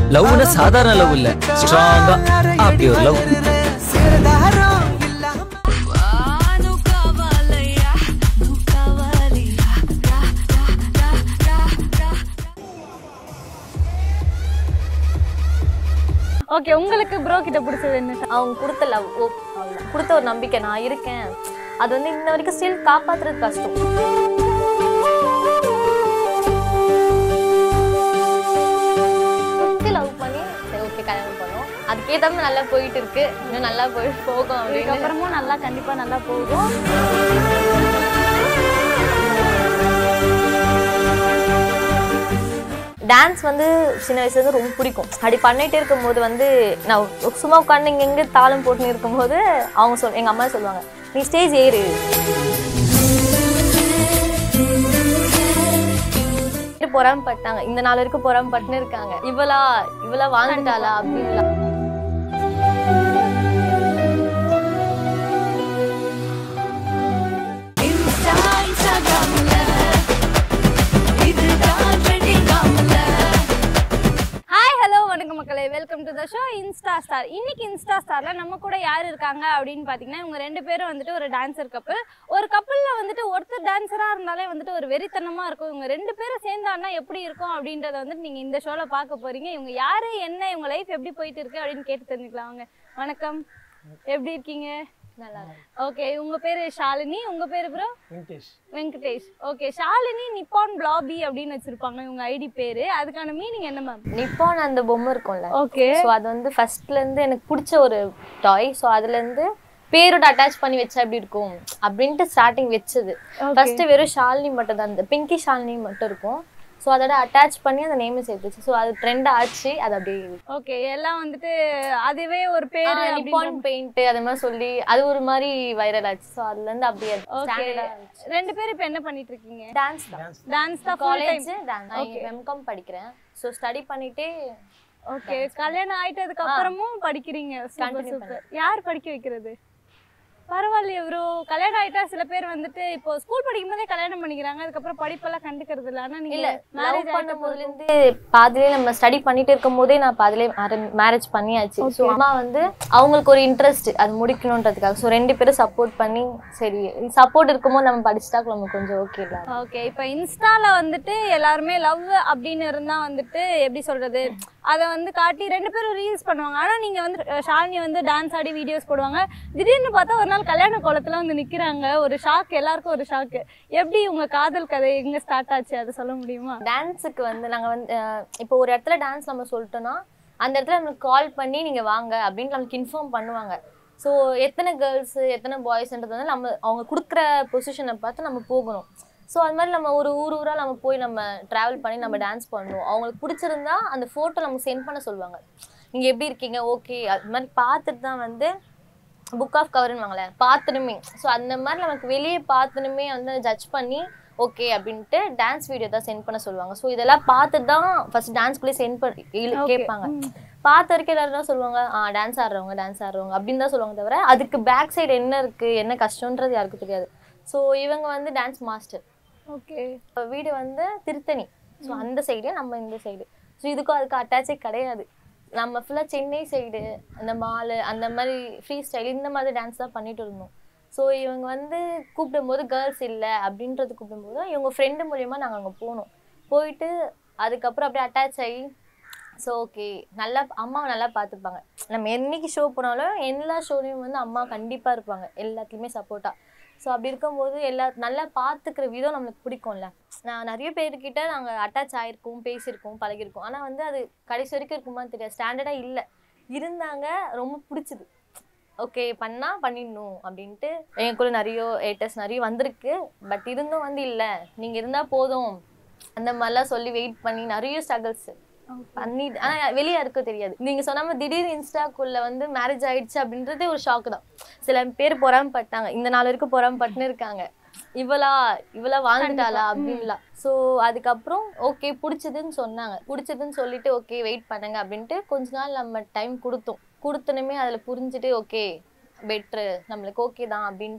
லவ்னா சாதாரண லவ் இல்ல ஸ்ட்ராங்கா அப்படி ஒரு லவ் ஓகே உங்களுக்கு ப்ரோ கிட்ட பிடிச்சது என்ன அவங்க கொடுத்த லவ் ஓ அவ்வளவுதான். கொடுத்த ஒரு நம்பிக்கை நான் இருக்கேன் அது வந்து இன்ன வரைக்கும் ஸ்டில் காப்பாத்துறது கஷ்டம் லவ் பண்ணி சரி ஓகே கல்யாணம் பண்ணோம் அதுக்கேற்ற மாதிரி நல்லா போயிட்டு இருக்கு இன்னும் நல்லா போய் போகும் அப்படின்னு இதுக்கப்புறமும் நல்லா கண்டிப்பா நல்லா போகும் டான்ஸ் வந்து சின்ன வயசுல இருந்து ரொம்ப பிடிக்கும் அப்படி பண்ணிட்டே இருக்கும்போது வந்து நான் சும்மா உட்காந்து இங்க எங்க தாளம் போட்டுன்னு இருக்கும்போது அவங்க சொல் எங்க அம்மா சொல்லுவாங்க நீ ஸ்டேஜ் ஏறு பொறாமப்பட்டாங்க இந்த நாள் வரைக்கும் பொறாமப்பட்டுன்னு இருக்காங்க இவளா இவளா வாழ்ந்துட்டாளா அப்படின்லாம் ஹாய் ஹலோ வணக்கம் மக்களே welcome to the show Insta star இன்னைக்கு இன்ஸ்டா ஸ்டார்ல நம்ம கூட யார் இருக்காங்க அப்படின்னு பார்த்தீங்கன்னா இவங்க ரெண்டு பேரும் வந்துட்டு ஒரு டான்சர் கப்பல் ஒரு கப்பலில் வந்துட்டு ஒருத்தர் டான்ஸராக இருந்தாலே வந்துட்டு ஒரு வெறித்தனமாக இருக்கும் இவங்க ரெண்டு பேரும் சேர்ந்தான்னா எப்படி இருக்கும் அப்படின்றத வந்துட்டு நீங்கள் இந்த ஷோவில் பார்க்க போறீங்க இவங்க யாரு என்ன இவங்க லைஃப் எப்படி போயிட்டு இருக்கு அப்படின்னு கேட்டு தெரிஞ்சுக்கலாம் வாங்க வணக்கம் எப்படி இருக்கீங்க நல்லா இருக்கு. ஓகே உங்க பேரு ஷாலினி உங்க பேரு ப்ரோ வெங்கடேஷ் வெங்கடேஷ் ஓகே ஷாலினி நிப்பான் பிளாபி அப்படின்னு வச்சிருப்பாங்க இவங்க ஐடி பேரு அதுக்கான மீனிங் என்ன மேம் நிப்பான் அந்த பொம்மை இருக்கும்ல ஓகே ஸோ அது வந்து ஃபர்ஸ்ட்ல இருந்து எனக்கு பிடிச்ச ஒரு டாய் ஸோ அதுல இருந்து பேரோட அட்டாச் பண்ணி வச்சா எப்படி இருக்கும் அப்படின்ட்டு ஸ்டார்டிங் வச்சது ஃபர்ஸ்ட் வெறும் ஷாலினி மட்டும் தான் இந்த பிங்கி ஷாலினி மட்டும் இருக்கும் ஸோ அதோட அட்டாச் பண்ணி அந்த நேம் சேர்த்துச்சு ஸோ அது ட்ரெண்ட் ஆச்சு அது அப்படியே ஓகே எல்லாம் வந்துட்டு அதுவே ஒரு பேரு நிப்பான் பெயிண்ட் அதே மாதிரி சொல்லி அது ஒரு மாதிரி வைரல் ஆச்சு ஸோ அதுல இருந்து அப்படியே ஓகே ரெண்டு பேரும் இப்போ என்ன பண்ணிட்டு இருக்கீங்க டான்ஸ் தான் டான்ஸ் தான் full time. காலேஜ் எம்காம் படிக்கிறேன் ஸோ ஸ்டடி பண்ணிட்டே ஓகே கல்யாணம் ஆயிட்டதுக்கு அப்புறமும் படிக்கிறீங்க சூப்பர் Continue சூப்பர் யார் படிக்க வைக்கிறது பரவாயில்லையே ப்ரோ கல்யாணம் ஆயிட்டா சில பேர் வந்துட்டு இப்போ ஸ்கூல் படிக்கும் போதே கல்யாணம் பண்ணிக்கிறாங்க அதுக்கப்புறம் படிப்பெல்லாம் கண்டுக்கிறது இல்லை ஆனா நீங்க இல்ல லவ் மேரேஜ் பண்ணும் போதுல இருந்து பாதிலே நம்ம ஸ்டடி பண்ணிட்டு இருக்கும் போதே நான் பாதிலே மேரேஜ் பண்ணியாச்சு ஸோ அம்மா வந்து அவங்களுக்கு ஒரு இன்ட்ரெஸ்ட் அது முடிக்கணுன்றதுக்காக ஸோ ரெண்டு பேரும் சப்போர்ட் பண்ணி சரி சப்போர்ட் இருக்கும்போது நம்ம படிச்சுட்டா நம்ம கொஞ்சம் ஓகே இல்ல ஓகே இப்போ இன்ஸ்டால வந்துட்டு எல்லாருமே லவ் அப்படின்னு இருந்தா வந்துட்டு எப்படி சொல்றது அதை வந்து காட்டி ரெண்டு பேரும் ரீல்ஸ் பண்ணுவாங்க ஆனா நீங்க வந்து அஹ், ஷாலினி வந்து டான்ஸ் ஆடி வீடியோஸ் போடுவாங்க திடீர்னு பார்த்தா ஒரு நாள் கல்யாண கோலத்துல வந்து நிக்கிறாங்க ஒரு ஷாக் எல்லாருக்கும் ஒரு ஷாக் எப்படி உங்க காதல் கதை எங்க ஸ்டார்ட் ஆச்சு அதை சொல்ல முடியுமா டான்ஸுக்கு வந்து நாங்க வந்து அஹ், இப்போ ஒரு இடத்துல டான்ஸ் நம்ம சொல்லிட்டோம்னா அந்த இடத்துல நமக்கு கால் பண்ணி நீங்க வாங்க அப்படின்னு நமக்கு இன்ஃபார்ம் பண்ணுவாங்க ஸோ எத்தனை கேர்ள்ஸ் எத்தனை பாய்ஸ்ன்றது வந்து நம்ம அவங்க கொடுக்குற பொசிஷனை பார்த்து நம்ம போகணும் ஸோ அது மாதிரி நம்ம ஒரு ஊர் ஊரா நம்ம போய் நம்ம ட்ராவல் பண்ணி நம்ம டான்ஸ் பண்ணுவோம் அவங்களுக்கு பிடிச்சிருந்தா அந்த ஃபோட்டோ நம்ம சென்ட் பண்ண சொல்லுவாங்க நீங்க எப்படி இருக்கீங்க ஓகே அது மாதிரி பார்த்துட்டு தான் வந்து புக் ஆஃப் கவர்னு வாங்கல பார்த்துனுமே ஸோ அந்த மாதிரி நமக்கு வெளியே பார்த்துனுமே வந்து ஜட்ஜ் பண்ணி ஓகே அப்படின்ட்டு டான்ஸ் வீடியோ தான் சென்ட் பண்ண சொல்லுவாங்க ஸோ இதெல்லாம் பார்த்துட்டு தான் ஃபர்ஸ்ட் டான்ஸ்குள்ளே சென்ட் பண்ணி இழு- கேட்பாங்க பார்த்த வரைக்கும் எல்லாரும் தான் சொல்லுவாங்க ஆ டான்ஸ் ஆடுறவங்க டான்ஸ் ஆடுறவங்க அப்படின்னு தான் சொல்லுவாங்க தவிர அதுக்கு பேக் சைடு என்ன இருக்கு என்ன கஷ்டன்றது யாருக்கும் தெரியாது ஸோ இவங்க வந்து டான்ஸ் மாஸ்டர் ஓகே வீடு வந்து திருத்தணி ஸோ அந்த சைடு நம்ம இந்த சைடு ஸோ இதுக்கும் அதுக்கு அட்டாச்சே கிடையாது நம்ம ஃபுல்லாக சென்னை சைடு அந்த மாலு அந்த மாதிரி ஃப்ரீ ஸ்டைல் இந்த மாதிரி டான்ஸ் தான் பண்ணிட்டு இருந்தோம் ஸோ இவங்க வந்து கூப்பிடும்போது கேர்ள்ஸ் இல்லை அப்படின்றது கூப்பிடும்போது இவங்க ஃப்ரெண்டு மூலியமா நாங்கள் அங்கே போனோம் போயிட்டு அதுக்கப்புறம் அப்படியே அட்டாச் ஆகி ஸோ ஓகே நல்லா அம்மாவை நல்லா பார்த்துப்பாங்க நம்ம என்னைக்கு ஷோ போனாலும் எல்லா ஷோலையும் வந்து அம்மா கண்டிப்பாக இருப்பாங்க எல்லாத்துலேயுமே சப்போர்ட்டாக ஸோ அப்படி இருக்கும்போது எல்லா நல்லா பார்த்துக்கிற விதம் நம்மளுக்கு பிடிக்கும்ல நான் நிறைய பேர்கிட்ட நாங்கள் அட்டாச் ஆகிருக்கோம் பேசியிருக்கோம் பழகிருக்கோம் ஆனால் வந்து அது கடைசி வரைக்கும் இருக்குமான்னு தெரியாது ஸ்டாண்டர்டாக இல்லை இருந்தாங்க ரொம்ப பிடிச்சது ஓகே பண்ணா பண்ணிடணும் அப்படின்ட்டு எனக்குள்ள நிறைய ஏட்டர்ஸ் நிறைய வந்திருக்கு பட் இருந்தும் வந்து இல்லை நீங்கள் இருந்தால் போதும் அந்த மாதிரிலாம் சொல்லி வெயிட் பண்ணி நிறைய ஸ்ட்ரகிள்ஸ் பண்ணி ஆனா வெளியே யாருக்கும் தெரியாது நீங்க சொன்ன மாதிரி திடீர் இன்ஸ்டாக்குள்ள வந்து மேரேஜ் ஆயிடுச்சு அப்படின்றதே ஒரு ஷாக் தான் சில பேர் பொறாமப்பட்டாங்க இந்த நாள் வரைக்கும் பொறாமப்பட்டுன்னு இருக்காங்க இவளா இவளா வாழ்ந்துட்டாளா அப்படின்லாம் ஸோ அதுக்கப்புறம் ஓகே பிடிச்சதுன்னு சொன்னாங்க பிடிச்சதுன்னு சொல்லிட்டு ஓகே வெயிட் பண்ணுங்க அப்படின்ட்டு கொஞ்ச நாள் நம்ம டைம் கொடுத்தோம் கொடுத்தனுமே அதில் புரிஞ்சுட்டு ஓகே பெட்ரு நம்மளுக்கு ஓகே தான் அப்படின்ட்டு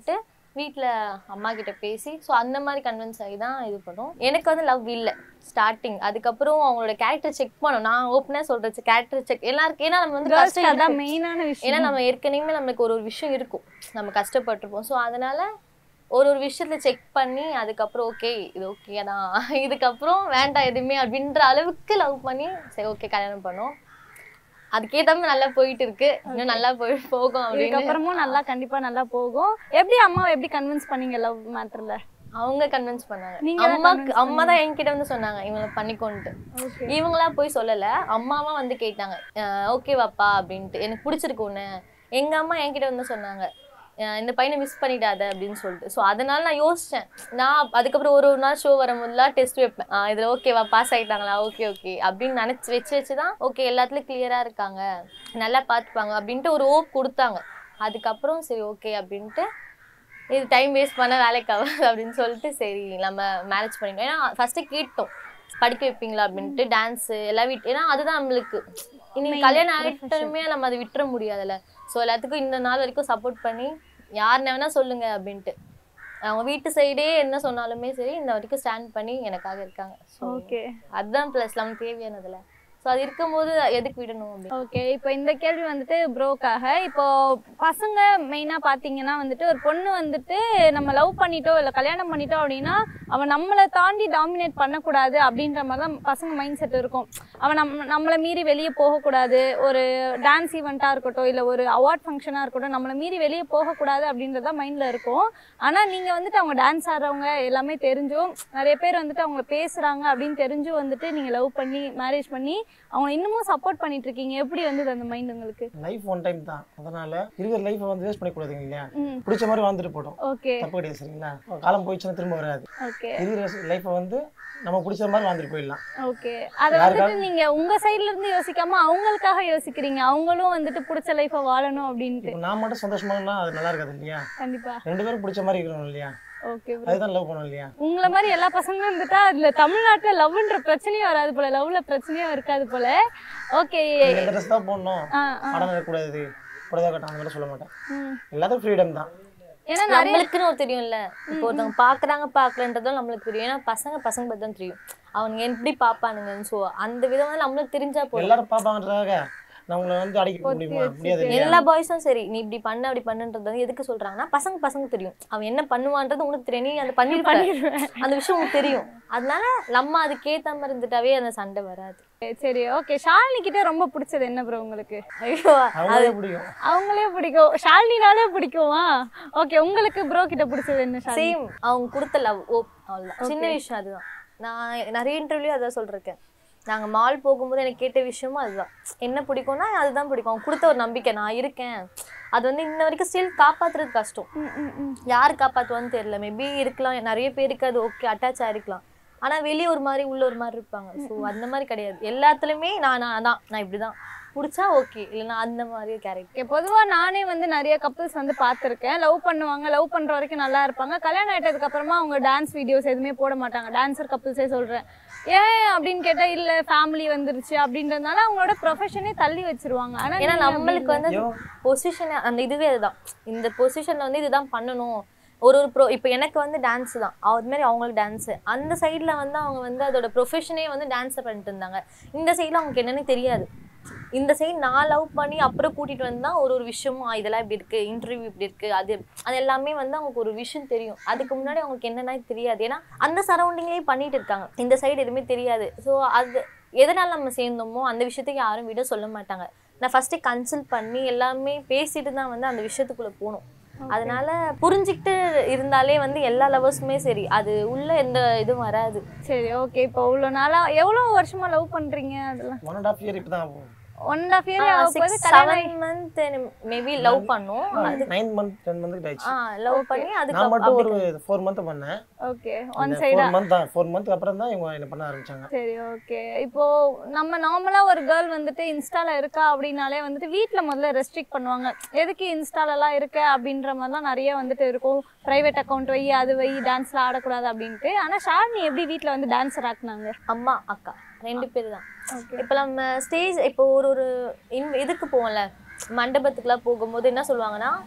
வீட்ல அம்மா கிட்ட பேசி ஸோ அந்த மாதிரி கன்வின்ஸ் ஆகி தான் இது பண்ணோம் எனக்கு வந்து லவ் இல்லை ஸ்டார்டிங் அதுக்கப்புறம் அவங்களோட கேரக்டர் செக் பண்ணோம் நான் ஓப்பனாக சொல்றது கேரக்டர் செக் எல்லாருக்கும் ஏன்னா நம்ம வந்து கேர்ள்ஸ்க்கு கஷ்டம் அதான் இருக்கும். மெயினான ஏன்னா விஷயம் நம்ம ஏற்கனவே நம்மளுக்கு ஒரு ஒரு விஷயம் இருக்கும் நம்ம கஷ்டப்பட்டிருப்போம் ஸோ அதனால ஒரு ஒரு விஷயத்துல செக் பண்ணி அதுக்கப்புறம் ஓகே இது ஓகே தான் இதுக்கப்புறம் வேண்டாம் எதுவுமே அப்படின்ற அளவுக்கு லவ் பண்ணி சரி ஓகே கல்யாணம் பண்ணோம் அதுக்கேற்ற மாதிரி நல்லா போயிட்டு இருக்கு இன்னும் நல்லா போய் போகும் அப்படின்னு இதுக்கப்புறமும் நல்லா கண்டிப்பா நல்லா போகும் எப்படி அம்மாவை எப்படி கன்வின்ஸ் பண்ணீங்க லவ் மேட்டர்ல அவங்க கன்வின்ஸ் பண்ணாங்க நீங்க தான் அம்மாக்கு convince அம்மா தான் என்கிட்ட வந்து சொன்னாங்க இவங்களை பண்ணிக்கோன்ட்டு ஓகே இவங்களா போய் சொல்லல அம்மாவா வந்து கேட்டாங்க ஓகேவாப்பா அப்படின்ட்டு எனக்கு பிடிச்சிருக்கு ஒண்ணு எங்க அம்மா என்கிட்ட வந்து சொன்னாங்க அஹ் இந்த பையனை மிஸ் பண்ணிடாத அப்படின்னு சொல்லிட்டு ஸோ அதனால நான் யோசிச்சேன் நான் அதுக்கப்புறம் ஒரு ஒரு நாள் ஷோ வரும்போதுலாம் டெஸ்ட் வைப்பேன் ஆஹ் இதுல ஓகேவா பாஸ் ஆயிட்டாங்களா ஓகே ஓகே அப்படின்னு நினைச்சு வச்சு வச்சு தான் ஓகே எல்லாத்துலயும் கிளியரா இருக்காங்க நல்லா பார்த்துப்பாங்க அப்படின்ட்டு ஒரு ஓப் கொடுத்தாங்க அதுக்கப்புறம் சரி ஓகே அப்படின்ட்டு இது டைம் வேஸ்ட் பண்ண வேலைக்கு ஆகாது அப்படின்னு சொல்லிட்டு சரி நம்ம மேரேஜ் பண்ணிட்டோம் ஏன்னா ஃபர்ஸ்ட் கேட்டோம் படிக்க வைப்பீங்களா அப்படின்ட்டு டான்ஸ் எல்லாம் விட்டு ஏன்னா அதுதான் நம்மளுக்கு இன்னைக்கு Main கல்யாணம் profession. ஆகிட்டுமே நம்ம அதை விட்டுற முடியாதுல்ல ஸோ எல்லாத்துக்கும் இந்த நாள் வரைக்கும் சப்போர்ட் பண்ணி யார் வேணா சொல்லுங்க அப்படின்ட்டு அவங்க வீட்டு சைடே என்ன சொன்னாலுமே சரி இந்த வரைக்கும் ஸ்டாண்ட் பண்ணி எனக்காக இருக்காங்க ஸோ ஓகே அதுதான் ப்ளஸ் நமக்கு தேவையானதுல ஸோ அது இருக்கும்போது எதுக்கு விடணும் அப்படின்னு ஓகே இப்போ இந்த கேள்வி வந்துட்டு ப்ரோக்காக இப்போ பசங்க மெயினாக பார்த்தீங்கன்னா வந்துட்டு ஒரு பொண்ணு வந்துட்டு நம்ம லவ் பண்ணிட்டோம் இல்லை கல்யாணம் பண்ணிட்டோம் அப்படின்னா அவன் நம்மளை தாண்டி டாமினேட் பண்ணக்கூடாது அப்படின்ற மாதிரி தான் பசங்க மைண்ட் செட் இருக்கும் அவன் நம் நம்மளை மீறி வெளியே போகக்கூடாது ஒரு டான்ஸ் ஈவெண்ட்டாக இருக்கட்டும் இல்லை ஒரு அவார்ட் ஃபங்க்ஷனாக இருக்கட்டும் நம்மளை மீறி வெளியே போகக்கூடாது அப்படின்றத மைண்டில் இருக்கும் ஆனால் நீங்கள் வந்துட்டு அவங்க டான்ஸ் ஆடுறவங்க எல்லாமே தெரிஞ்சும் நிறைய பேர் வந்துட்டு அவங்க பேசுகிறாங்க அப்படின்னு தெரிஞ்சும் வந்துட்டு நீங்கள் லவ் பண்ணி மேரேஜ் பண்ணி அவங்க இன்னமும் சப்போர்ட் பண்ணிட்டு இருக்கீங்க எப்படி வந்தது அந்த மைண்ட் உங்களுக்கு லைஃப் ஒன் டைம் தான் அதனால இருக்கிற லைஃப்பை வந்து வேஸ்ட் பண்ணிக்கூடாதுங்க இல்லையா ம் பிடிச்ச மாதிரி வாழ்ந்துட்டு போட்டோம் ஓகே தப்பு கிடையாது சரிங்களா காலம் போயிடுச்சுன்னா திரும்ப வராது ஓகே இருக்கிற லைஃப்பை வந்து நம்ம பிடிச்ச மாதிரி வாழ்ந்துட்டு போயிடலாம் ஓகே அதை வந்துட்டு நீங்க உங்க சைடுல இருந்து யோசிக்காம அவங்களுக்காக யோசிக்கிறீங்க அவங்களும் வந்துட்டு பிடிச்ச லைஃபை வாழணும் அப்படின்ட்டு இப்போ நான் மட்டும் சந்தோஷமா இருந்தா அது நல்லா இருக்காது இல்லையா கண்டிப்பா ரெண்டு பேரும் பிடிச்ச மாதிரி இருக்கணும் இல்லையா ஓகே அதுதான் லவ் பண்ணணும் இல்லையா உங்களை மாதிரி எல்லா பசங்களும் இருந்துட்டா அதுல தமிழ்நாட்டுல லவ்ன்ற பிரச்சனையும் வராது போல லவ்ல பிரச்சனையும் இருக்காது போல ஓகே நீங்க இந்த ட்ரெஸ் தான் போடணும் ஆ ஆ படம் இருக்கக்கூடாது புடவை கட்டணும் அந்த மாதிரி சொல்ல மாட்டேன் ம். எல்லாத்துக்கும் ஃப்ரீடம் தான் ஏன்னா நிறைய நம்மளுக்குன்னு ஒரு தெரியும்ல இப்போ ஒருத்தவங்க பாக்குறாங்க பாக்கலன்றதும் நம்மளுக்கு தெரியும் ஏன்னா பசங்க பசங்க பத்தி தான் தெரியும் அவங்க எப்படி பாப்பானுங்கன்னு ஸோ அந்த விதம் நம்மளுக்கு தெரிஞ்சா போதும் எல்லாரும் பார்ப்பாங்கன்றதாக நான் உங்களை வந்து அடிக்க முடியுமா முடியாது இல்லையா எல்லா பாய்ஸும் சரி நீ இப்படி பண்ண அப்படி பண்ணுன்றது வந்து எதுக்கு சொல்றாங்கன்னா பசங்க பசங்க தெரியும் அவன் என்ன பண்ணுவான்றது உனக்கு தெரியும் நீ அதை பண்ணிருப்ப அந்த விஷயம் உனக்கு தெரியும் அதனால நம்ம அதுக்கேத்த மாதிரி இருந்துட்டாவே அந்த சண்டை வராது சரி ஓகே ஷாலினி கிட்ட ரொம்ப பிடிச்சது என்ன ப்ரோ உங்களுக்கு ஐயோ அவங்களே பிடிக்கும் அவங்களே பிடிக்கும் ஷாலினினாலே பிடிக்குமா ஓகே உங்களுக்கு ப்ரோ கிட்ட பிடிச்சது என்ன ஷாலினி சேம் அவங்க கொடுத்த லவ் ஓ அவ்வளவுதான் சின்ன விஷயம் அதுதான் நான் நிறைய இன்டர்வியூ அதான் சொல்றேன் நாங்க மால் போகும்போது எனக்கு கேட்ட விஷயமும் அதுதான் என்ன பிடிக்கும்னா அதுதான் பிடிக்கும் அவங்க கொடுத்த ஒரு நம்பிக்கை நான் இருக்கேன் அது வந்து இன்ன வரைக்கும் ஸ்டில் காப்பாத்துறது கஷ்டம் ம், ம், ம். யார் காப்பாத்துவான்னு தெரியல மேபி இருக்கலாம் நிறைய பேருக்கு அது ஓகே அட்டாச் ஆயிருக்கலாம் ஆனா வெளியே ஒரு மாதிரி உள்ள ஒரு மாதிரி இருப்பாங்க ஸோ அந்த மாதிரி கிடையாது எல்லாத்துலயுமே நான் நான் தான் நான் இப்படிதான் பிடிச்சா ஓகே இல்லைன்னா அந்த மாதிரி கேரக்டர் ஓகே பொதுவா நானே வந்து நிறைய கப்பிள்ஸ் வந்து பார்த்துருக்கேன் லவ் பண்ணுவாங்க லவ் பண்ற வரைக்கும் நல்லா இருப்பாங்க கல்யாணம் ஆயிட்டதுக்கு அப்புறமா அவங்க டான்ஸ் வீடியோஸ் எதுவுமே போட மாட்டாங்க டான்சர் கப்பிள்ஸே சொல்றேன் ஏன் அப்படின்னு கேட்டா இல்ல ஃபேமிலி வந்துருச்சு அப்படின்றதுனால அவங்களோட ப்ரொஃபஷனே தள்ளி வச்சிருவாங்க ஆனா ஏன்னா நீங்க நம்மளுக்கு வந்து ஐயோ. பொசிஷன் அந்த இதுவே அதுதான் இந்த பொசிஷன்ல வந்து இதுதான் பண்ணணும் ஒரு ஒரு ப்ரோ இப்போ எனக்கு வந்து டான்ஸ் தான் அது மாதிரி அவங்களுக்கு டான்ஸு அந்த சைடில் வந்து அவங்க வந்து அதோட ப்ரொஃபஷனே வந்து டான்ஸை பண்ணிட்டு இருந்தாங்க இந்த சைடில் அவங்களுக்கு என்னன்னு தெரியாது இந்த சைடு நான் லவ் பண்ணி அப்புறம் கூட்டிட்டு வந்தா ஒரு ஒரு விஷயமும் ஆ, இதெல்லாம் இப்படி இருக்கு இன்டர்வியூ இப்படி இருக்கு அது அது எல்லாமே வந்து அவங்களுக்கு ஒரு விஷயம் தெரியும் அதுக்கு முன்னாடி அவங்களுக்கு என்னன்னா தெரியாது ஏன்னா அந்த சரௌண்டிங்லேயே பண்ணிட்டு இருக்காங்க இந்த சைடு எதுவுமே தெரியாது ஸோ அது எதனால நம்ம சேர்ந்தோமோ அந்த விஷயத்துக்கு யாரும் விட சொல்ல மாட்டாங்க நான் ஃபர்ஸ்ட் கன்சல்ட் பண்ணி எல்லாமே பேசிட்டு தான் வந்து அந்த விஷயத்துக்குள்ள போகணும் அதனால புரிஞ்சுக்கிட்டு இருந்தாலே வந்து எல்லா லவர்ஸுமே சரி அது உள்ள எந்த இதுவும் வராது சரி ஓகே இப்போ இவ்வளோ நாளா எவ்வளோ வருஷமா லவ் பண்றீங்க அதெல்லாம் ஒன் அண்ட் ஆஃப் இயர் இப்போ தான் ஒன் அண்ட் ஆஃப் இயர் ஆக போது சிக்ஸ் கல்யாணம் செவன் மந்த் மேபி லவ் பண்ணோம் அது நைன் மந்த் டென் மந்த் ஆயிடுச்சு ஆ லவ் பண்ணி அதுக்கு நான் மட்டும் அப்படி ஒரு ஃபோர் மந்த் பண்ணேன் ஓகே ஒன் சைடா ஃபோர் மந்த் தான் ஃபோர் மந்த் அப்புறம் தான் இவங்க என்ன பண்ண ஆரம்பிச்சாங்க சரி ஓகே இப்போ நம்ம நார்மலா ஒரு கேர்ள் வந்துட்டு இன்ஸ்டால இருக்கா அப்படின்னாலே வந்துட்டு வீட்ல முதல்ல ரெஸ்ட்ரிக்ட் பண்ணுவாங்க எதுக்கு இன்ஸ்டாலலாம் இருக்க அப்படின்ற மாதிரிலாம் நிறைய வந்துட்டு இருக்கும் பிரைவேட் அக்கௌண்ட் வை அது வை டான்ஸ்ல ஆடக்கூடாது அப்படின்ட்டு ஆனா ஷாலினி எப்படி வீட்ல வந்து டான்ஸர் ஆக்குனாங்க அம்மா அக்கா ரெண்டு பேர் தான் ஓகே இப்போ நம்ம ஸ்டேஜ் இப்போ ஒரு ஒரு இன் இதுக்கு போவோம்ல மண்டபத்துக்குலாம் போகும்போது என்ன சொல்லுவாங்கன்னா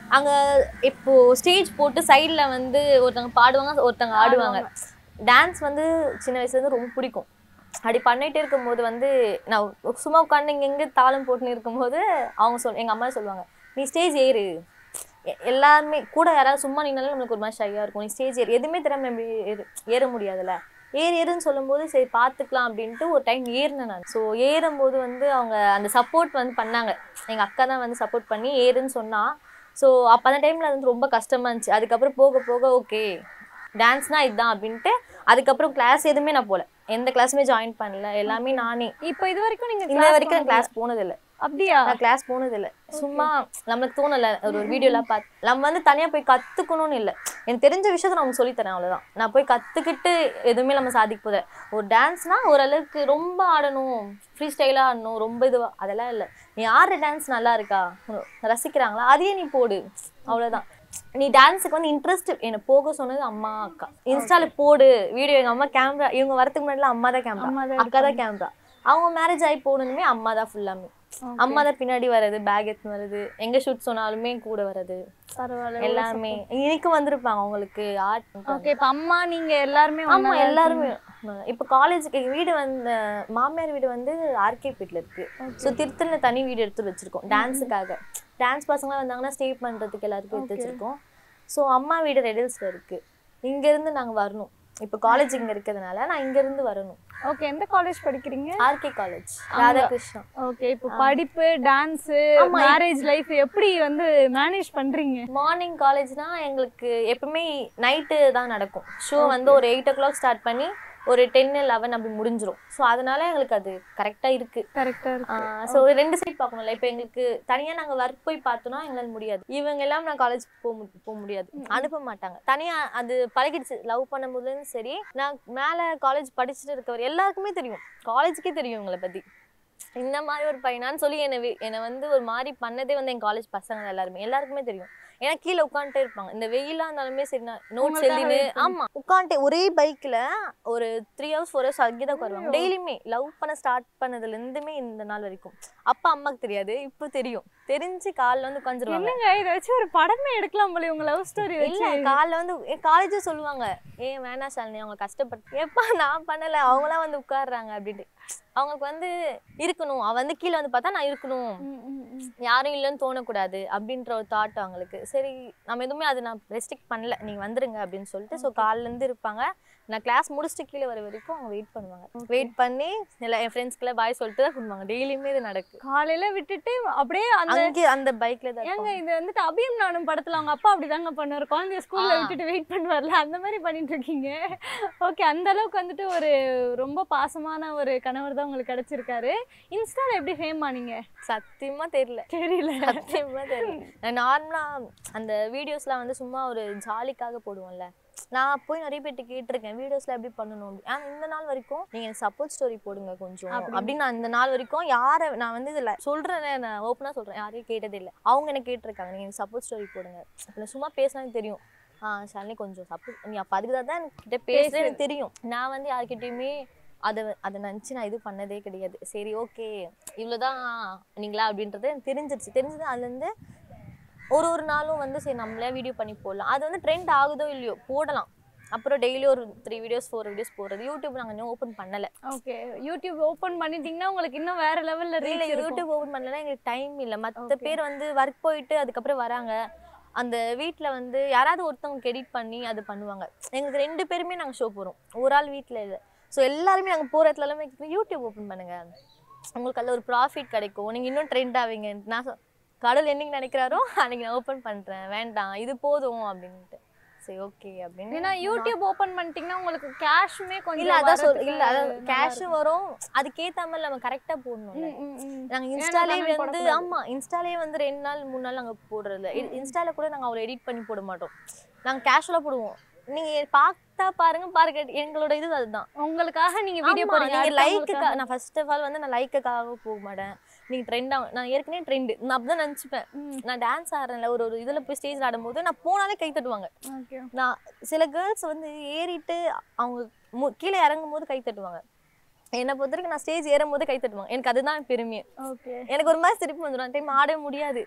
அங்க இப்போ ஸ்டேஜ் போட்டு சைடுல வந்து ஒருத்தங்க பாடுவாங்க ஒருத்தங்க ஆடுவாங்க டான்ஸ் வந்து சின்ன வயசுல இருந்து ரொம்ப பிடிக்கும் அப்படி பண்ணிட்டு இருக்கும்போது வந்து நான் சும்மா உட்காந்து இங்க எங்க தாளம் போட்டுன்னு இருக்கும்போது அவங்க சொல் எங்க அம்மா சொல்லுவாங்க நீ ஸ்டேஜ் ஏறு எ- எல்லாருமே கூட யாராவது சும்மா நின்னாலும் நம்மளுக்கு ஒரு மாதிரி ஷையாக இருக்கும் நீ ஸ்டேஜ் ஏறு எதுவுமே தெரியாம எப்படி ஏறு ஏற முடியாதுல்ல ஏறு ஏறுன்னு சொல்லும்போது சரி பார்த்துக்கலாம் அப்படின்ட்டு ஒரு டைம் ஏறினேன் நான் ஸோ ஏறும்போது வந்து அவங்க அந்த சப்போர்ட் வந்து பண்ணாங்க எங்கள் அக்கா தான் வந்து சப்போர்ட் பண்ணி ஏறுன்னு சொன்னா ஸோ அப்போ அந்த டைமில் அது வந்து ரொம்ப கஷ்டமா இருந்துச்சு அதுக்கப்புறம் போக போக ஓகே டான்ஸ்னா இதுதான் அப்படின்ட்டு அதுக்கப்புறம் கிளாஸ் எதுவுமே நான் போகல எந்த கிளாஸுமே ஜாயின் பண்ணல எல்லாமே நானே இப்போ இது வரைக்கும் நீங்க இன்ன class வரைக்கும் போனது கிளாஸ் போனதில்லை அப்படியா நான் கிளாஸ் போனதில்லை சும்மா நம்மளுக்கு தோணல ஒரு ஒரு வீடியோலாம் பார்த்து நம்ம வந்து தனியா போய் கத்துக்கணும்னு இல்லை எனக்கு தெரிஞ்ச விஷயத்த நான் சொல்லி தரேன் அவ்வளவுதான் நான் போய் கத்துக்கிட்டு எதுவுமே நம்ம சாதிக்க போதல ஒரு டான்ஸ்னா ஓரளவுக்கு ரொம்ப ஆடணும் ஃப்ரீ ஸ்டைலாக ஆடணும் ரொம்ப இதுவா அதெல்லாம் இல்லை நீ ஆடுற டான்ஸ் நல்லா இருக்கா உம், ரசிக்கிறாங்களா அதையே நீ போடு அவ்வளவுதான் நீ டான்ஸுக்கு வந்து இன்ட்ரெஸ்ட் என்னை போக சொன்னது அம்மா அக்கா இன்ஸ்டால போடு வீடியோ எங்க அம்மா கேமரா இவங்க வரதுக்கு முன்னாடி அம்மா தான் அம்மா கேமரா தான் அக்கா தான் கேமரா அவங்க மேரேஜ் ஆகி போனதுமே அம்மா தான் ஃபுல்லாமே அம்மா தான் பின்னாடி வர்றது பேக் எடுத்து வர்றது எங்க ஷூட் சொன்னாலுமே கூட வர்றது பரவாயில்ல எல்லாமே இன்னைக்கு வந்திருப்பாங்க அவங்களுக்கு ஆர்ட் ஓகே இப்போ அம்மா நீங்க எல்லாருமே ஆமா ஒண்ணா தான் எல்லாருமே இப்போ காலேஜுக்கு வீடு வந்து மாமியார் வீடு வந்து ஆர்கே வீட்ல இருக்கு ஸோ திருத்தல தனி வீடு எடுத்து வச்சிருக்கோம் டான்ஸுக்காக டான்ஸ் பசங்களாம் வந்தாங்கன்னா ஸ்டே பண்றதுக்கு எல்லாருக்கும் எடுத்து வச்சிருக்கோம் ஸோ அம்மா வீடு ரெடில்ஸ்ல இருக்கு இங்க இருந்து நாங்க வரணும் இப்போ காலேஜ் இங்க இருக்கிறதுனால நான் இங்க இருந்து வரணும் ஓகே எந்த காலேஜ் படிக்கிறீங்க ஆர்கே காலேஜ் ராதாகிருஷ்ணா ஓகே இப்போ படிப்பு டான்ஸ் ஆமா, மேரேஜ் லைஃப் எப்படி வந்து மேனேஜ் பண்றீங்க மார்னிங் காலேஜ்னா எங்களுக்கு எப்பவுமே நைட்டு தான் நடக்கும் ஷோ வந்து ஒரு எயிட் ஓ கிளாக் ஸ்டார்ட் பண்ணி ஒரு டென் லெவன் அப்படி முடிஞ்சிரும் ஸோ அதனால எங்களுக்கு அது கரெக்டாக இருக்கு கரெக்டா இருக்கு ஸோ ரெண்டு சைட் பார்க்கணும்ல இப்போ எங்களுக்கு தனியாக நாங்கள் ஒர்க் போய் பார்த்தோம்னா எங்களால் முடியாது இவங்க எல்லாம் நான் காலேஜ் போக மு- போக முடியாது அனுப்ப மாட்டாங்க தனியாக அது பழகிடுச்சு லவ் பண்ணும்போதும் சரி நான் மேலே காலேஜ் படிச்சுட்டு இருக்கவர் எல்லாருக்குமே தெரியும் காலேஜுக்கே தெரியும் இவங்களை பற்றி இந்த மாதிரி ஒரு பையனான்னு சொல்லி என்னை வி- என்னை வந்து ஒரு மாதிரி பண்ணதே வந்து என் காலேஜ் பசங்க எல்லாருமே எல்லாருக்குமே தெரியும் ஏன்னா கீழே உட்காந்துட்டே இருப்பாங்க இந்த வெயிலா இருந்தாலுமே சரி நான் நோட்ஸ் உங்களுக்காக எழுதினு wait பண்ணி- ஆமா உட்காந்துட்டு ஒரே பைக்ல ஒரு த்ரீ ஹவர்ஸ் ஃபோர் ஹவர்ஸ் அங்கேதான் உட்காருவாங்க டெய்லியுமே லவ் பண்ண ஸ்டார்ட் பண்ணதுல இருந்துமே இந்த நாள் வரைக்கும் அப்பா அம்மாக்கு தெரியாது இப்போ தெரியும் தெரிஞ்சு காலைல வந்து உட்காந்துருவாங்க என்னங்க இதை வச்சு ஒரு படமே எடுக்கலாம் போல உங்க லவ் ஸ்டோரி இல்ல வச்சு காலைல வந்து என் காலேஜே சொல்லுவாங்க ஏன் வேணாம் சாலினி அவங்க கஷ்டப்பட்டு எப்பா நான் பண்ணல அவங்களாம் வந்து உட்கார்றாங்க அப்படின்ட்டு அவங்களுக்கு வந்து இருக்கணும் அவ வந்து கீழே வந்து பார்த்தா நான் இருக்கணும் ம், ம், ம். யாரும் இல்லைன்னு தோணக்கூடாது அப்படின்ற ஒரு தாட் அவங்களுக்கு சரி நம்ம எதுவுமே அதை நான் ரெஸ்ட்ரிக்ட் பண்ணல நீங்க வந்துருங்க அப்படின்னு சொல்லிட்டு ஸோ இருந்து இருப்பாங்க நான் கிளாஸ் முடிச்சுட்டு கீழே வர வரைக்கும் அவங்க வெயிட் பண்ணுவாங்க வெயிட் பண்ணி எல்லா என் ஃப்ரெண்ட்ஸ்க்குலாம் பாய் சொல்லிட்டு தான் பண்ணுவாங்க டெய்லியுமே இது நடக்கு காலையில விட்டுட்டு அப்படியே அந்த அங்கே அந்த பைக்ல தான் ஏங்க இருப்பாங்க. இது வந்துட்டு அபியம் நானும் படத்துல அவங்க அப்பா அப்படிதாங்க பண்ணுவார் குழந்தைய ஸ்கூல்ல ஆ. விட்டுட்டு வெயிட் பண்ணுவார்ல அந்த மாதிரி பண்ணிட்டு இருக்கீங்க ஓகே அந்த அளவுக்கு வந்துட்டு ஒரு ரொம்ப பாசமான ஒரு கணவர் தான் உங்களுக்கு கிடைச்சிருக்காரு இன்ஸ்டால எப்படி ஃபேம் ஆனீங்க சத்தியமா தெரியல தெரியல சத்தியமா தெரியல நான் நார்மலா அந்த வீடியோஸ்லாம் வந்து சும்மா ஒரு ஜாலிக்காக போடுவோம்ல நான் போய் நிறைய பேர்ட்ட கேட்டிருக்கேன் வீடியோஸ்ல எப்படி பண்ணணும் அப்படி ஆனா இந்த நாள் வரைக்கும் நீங்க சப்போர்ட் ஸ்டோரி போடுங்க கொஞ்சம் அப்படின்னு. அப்படின்னு நான் இந்த நாள் வரைக்கும் யாரை நான் வந்து இதுல சொல்றேன் நான் ஓப்பனா சொல்றேன் யாரையும் கேட்டதே இல்லை அவங்க என்ன கேட்டிருக்காங்க நீங்க சப்போர்ட் ஸ்டோரி போடுங்க நான் சும்மா பேசினா தெரியும் ஆ ஷாலினி கொஞ்சம் சப்போர்ட் நீ அப்போ அதுக்கு தான் என்கிட்ட பேசுறது எனக்கு தெரியும் நான் வந்து யார்கிட்டயுமே அதை அதை நினச்சி நான் இது பண்ணதே கிடையாது சரி ஓகே இவ்வளோதான் நீங்களா அப்படின்றது எனக்கு தெரிஞ்சிருச்சு தெரிஞ்சது அதுலேருந்து ஒரு ஒரு நாளும் வந்து சரி நம்மளே வீடியோ பண்ணி போடலாம் அது வந்து ட்ரெண்ட் ஆகுதோ இல்லையோ போடலாம் அப்புறம் டெய்லி ஒரு த்ரீ வீடியோஸ் ஃபோர் வீடியோஸ் போடுறது யூடியூப் நாங்கள் இன்னும் ஓப்பன் பண்ணலை ஓகே யூடியூப் ஓபன் பண்ணிட்டீங்கன்னா உங்களுக்கு இன்னும் வேற லெவல்ல இல்லை ரீச் இருக்கும் யூடியூப் ஓப்பன் பண்ணலன்னா எங்களுக்கு டைம் இல்லை மற்ற Okay. பேர் வந்து ஒர்க் போயிட்டு அதுக்கப்புறம் வராங்க அந்த வீட்டில் வந்து யாராவது ஒருத்தவங்க எடிட் பண்ணி அது பண்ணுவாங்க எங்களுக்கு ரெண்டு பேருமே நாங்கள் ஷோ போகிறோம் ஒரு ஆள் வீட்டில் இல்லை ஸோ எல்லாருமே நாங்கள் போகிற இடத்துல எல்லாமே யூடியூப் ஓப்பன் பண்ணுங்க உங்களுக்கு அதில் ஒரு ப்ராஃபிட் கிடைக்கும் நீங்கள் இன்னும் ட்ரெண்ட் ஆவீங்க நான் சொ- கடவுள் என்னைக்கு நினைக்கிறாரோ அன்னைக்கு நான் ஓப்பன் பண்ணுறேன் வேண்டாம் இது போதும் அப்படின்ட்டு சரி ஓகே அப்படின்னு ஏன்னா யூடியூப் ஓபன் பண்ணிட்டீங்கன்னா உங்களுக்கு கேஷுமே கொஞ்சம் இல்ல அதான் சொல் வரதுக்கு இல்ல அதான் நல்லா கேஷும் வரும் அதுக்கேத்த மாதிரி நம்ம கரெக்டா போடணும்ல ம், ம், ம். நாங்க ஏன்னா இன்ஸ்டாலே தமிழ் வந்து போடக்கூடாது. ஆமா இன்ஸ்டாலே வந்து ரெண்டு நாள் மூணு நாள் நாங்க போடுறது இல்ல இ- இன்ஸ்டால கூட நாங்க அவ்வளோ எடிட் பண்ணி போட மாட்டோம் நாங்க கேஷுவலா போடுவோம் நீங்க பார்த்தா பாருங்க பாருங்க எங்களோட இது அதுதான் உங்களுக்காக நீங்க வீடியோ ஆமா, போடுறீங்க நீங்க அடுத்தவங்களுக்காக. லைக்குக்கா நான் ஃபர்ஸ்ட் ஆஃப் ஆல் வந்து நான் லைக்குக்காக போக மாட்டேன் நீங்க ட்ரெண்ட் நான் ஏற்கனவே ட்ரெண்ட் நான் அப்படிதான் நினச்சிப்பேன் ம். நான் டான்ஸ் ஆடுறேன்ல ஒரு ஒரு இதுல போய் ஸ்டேஜ் ஆடும்போது நான் போனாலே கை தட்டுவாங்க Okay. நான் சில கேர்ள்ஸ் வந்து ஏறிட்டு அவங்க மு- கீழே இறங்கும் போது கை தட்டுவாங்க என்னை பொறுத்த வரைக்கும் நான் ஸ்டேஜ் ஏறும் போது கை தட்டுவாங்க எனக்கு அதுதான் பெருமையே Okay. எனக்கு ஒரு மாதிரி சிரிப்பு வந்துடும் டைம் ஆடவே முடியாது